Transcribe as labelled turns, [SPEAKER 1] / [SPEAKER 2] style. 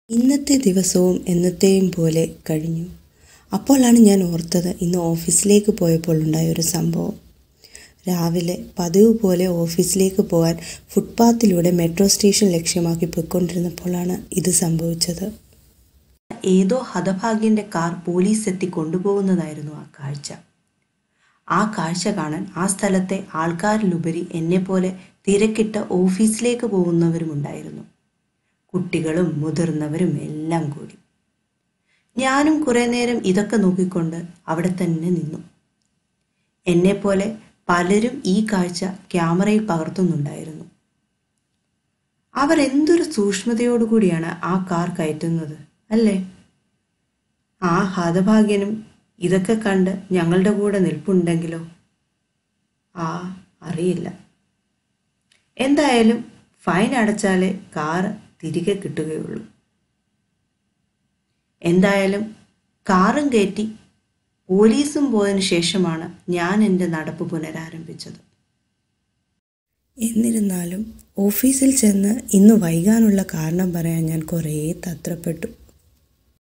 [SPEAKER 1] ഇന്നത്തെ ദിവസവും എന്നത്തെയും പോലെ കഴിഞ്ഞു അപ്പോഴാണ് ഞാൻ ഓർത്തത് ഇന്ന് ഓഫീസിലേക്ക് പോയപ്പോൾ ഉണ്ടായ ഒരു സംഭവം രാവിലെ പതിവ് പോലെ ഓഫീസിലേക്ക് പോകാൻ ഫുട്പാത്തിലൂടെ മെട്രോ സ്റ്റേഷൻ ലക്ഷ്യമാക്കി പോയിക്കൊണ്ടിരുന്നപ്പോഴാണ് ഇത് സംഭവിച്ചത് ഏതോ ഹതഭാഗ്യൻ്റെ കാർ പോലീസ് എത്തി കൊണ്ടുപോകുന്നതായിരുന്നു ആ കാഴ്ച ആ കാഴ്ച കാണാൻ ആ സ്ഥലത്തെ ആൾക്കാരിലുപരി എന്നെപ്പോലെ തിരക്കിട്ട ഓഫീസിലേക്ക് പോകുന്നവരുമുണ്ടായിരുന്നു കുട്ടികളും മുതിർന്നവരും എല്ലാം കൂടി ഞാനും കുറേ നേരം ഇതൊക്കെ നോക്കിക്കൊണ്ട് അവിടെ തന്നെ നിന്നു എന്നെപ്പോലെ പലരും ഈ കാഴ്ച ക്യാമറയിൽ പകർത്തുന്നുണ്ടായിരുന്നു അവർ എന്തൊരു സൂക്ഷ്മതയോടുകൂടിയാണ് ആ കാർ കയറ്റുന്നത് അല്ലേ ആ ഹതഭാഗ്യനും ഇതൊക്കെ കണ്ട് ഞങ്ങളുടെ കൂടെ നിൽപ്പുണ്ടെങ്കിലോ ആ അറിയില്ല എന്തായാലും ഫൈൻ അടച്ചാലേ കാർ തിരികെ കിട്ടുകയുള്ളൂ എന്തായാലും കാറും കയറ്റി പോലീസും പോയതിനു ശേഷമാണ് ഞാൻ എൻ്റെ നടപ്പ് പുനരാരംഭിച്ചത് എന്നിരുന്നാലും ഓഫീസിൽ ചെന്ന് ഇന്ന് വൈകാനുള്ള കാരണം പറയാൻ ഞാൻ കുറേ തത്രപ്പെട്ടു